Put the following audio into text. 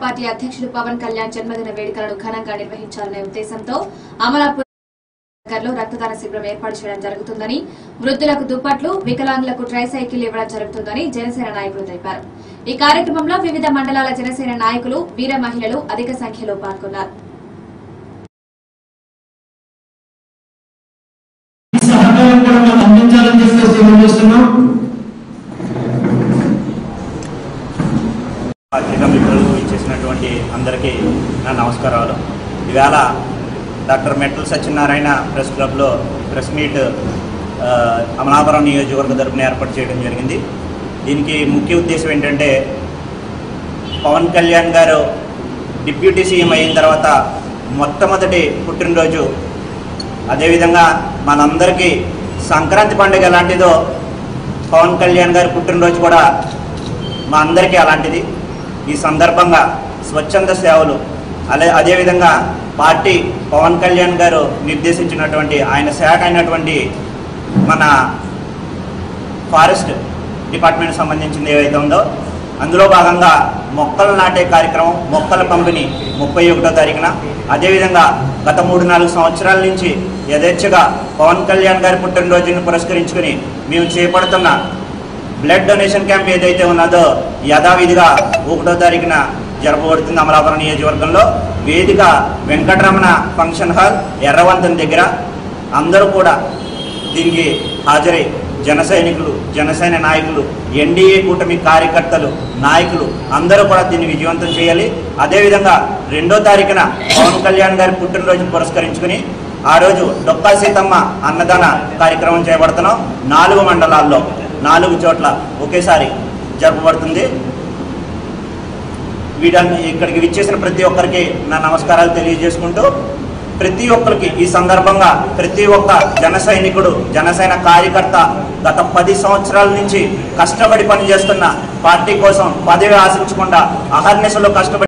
party అధ్యక్షుడు పవన్ కళ్యాణ్ జన్మదిన వేడుకలను ఘనంగా నిర్వహించాలనే ఉద్దేశంతో అమలాపూర్ నగర్లో రక్తదాన శిబిరం ఏర్పాటు చేయడం జరుగుతుందని వృద్ధులకు దుప్పట్లు వికలాంగులకు ట్రైసైకిల్ ఇవ్వడం జరుగుతుందని జనసేన నాయకులు తెలిపారు ఈ కార్యక్రమంలో వివిధ మండలాల జనసేన నాయకులు వీర మహిళలు అధిక సంఖ్యలో పాల్గొన్నారు సహకారం కూడా మనం అందించాలని చెప్పేసి తెలియజేస్తున్నాం పత్రికా మిత్రులు ఇచ్చేసినటువంటి అందరికీ నా నమస్కారాలు ఇవాళ డాక్టర్ మెట్టల్ సత్యనారాయణ ప్రెస్ క్లబ్లో ప్రెస్ మీట్ ఆ, అమలాపురం నియోజకవర్గ తరపున ఏర్పాటు చేయడం జరిగింది దీనికి ముఖ్య ఉద్దేశం ఏంటంటే పవన్ కళ్యాణ్ గారు డిప్యూటీ సీఎం అయిన తర్వాత మొట్టమొదటి పుట్టినరోజు అదేవిధంగా మనందరికీ సంక్రాంతి పండుగ ఎలాంటిదో పవన్ కళ్యాణ్ గారి పుట్టినరోజు కూడా మా అందరికీ అలాంటిది ఈ సందర్భంగా స్వచ్ఛంద సేవలు అదే అదేవిధంగా పార్టీ పవన్ కళ్యాణ్ గారు నిర్దేశించినటువంటి ఆయన శాఖ అయినటువంటి మన ఫారెస్ట్ డిపార్ట్మెంట్ సంబంధించింది ఏవైతే ఉందో అందులో భాగంగా మొక్కలు నాటే కార్యక్రమం మొక్కల పంపిణీ ముప్పై ఒకటో తారీఖున అదేవిధంగా గత మూడు నాలుగు సంవత్సరాల నుంచి యథేచ్ఛగా పవన్ కళ్యాణ్ గారి పుట్టినరోజును పురస్కరించుకుని మేము చేపడుతున్న బ్లడ్ డొనేషన్ క్యాంప్ ఏదైతే ఉన్నదో యథావిధిగా ఒకటో తారీఖున జరపబడుతుంది అమలాపురం నియోజకవర్గంలో వేదిక వెంకటరమణ ఫంక్షన్ హాల్ ఎర్రవంతం దగ్గర అందరూ కూడా దీనికి హాజరై జన సైనికులు జనసేన నాయకులు ఎన్డీఏ కూటమి కార్యకర్తలు నాయకులు అందరూ కూడా దీన్ని విజయవంతం చేయాలి అదేవిధంగా రెండో తారీఖున పవన్ కళ్యాణ్ గారి పుట్టినరోజు పురస్కరించుకుని ఆ రోజు డొక్కా సీతమ్మ అన్నదాన కార్యక్రమం చేపడుతున్నాం నాలుగు మండలాల్లో నాలుగు చోట్ల ఒకేసారి జరపబడుతుంది వీడన్ని ఇక్కడికి విచ్చేసిన ప్రతి ఒక్కరికి నా నమస్కారాలు తెలియజేసుకుంటూ ప్రతి ఒక్కరికి ఈ సందర్భంగా ప్రతి ఒక్క జన సైనికుడు జనసేన కార్యకర్త గత పది సంవత్సరాల నుంచి కష్టపడి పనిచేస్తున్న పార్టీ కోసం పదవి ఆశించకుండా అహర్నిశలో కష్టపడి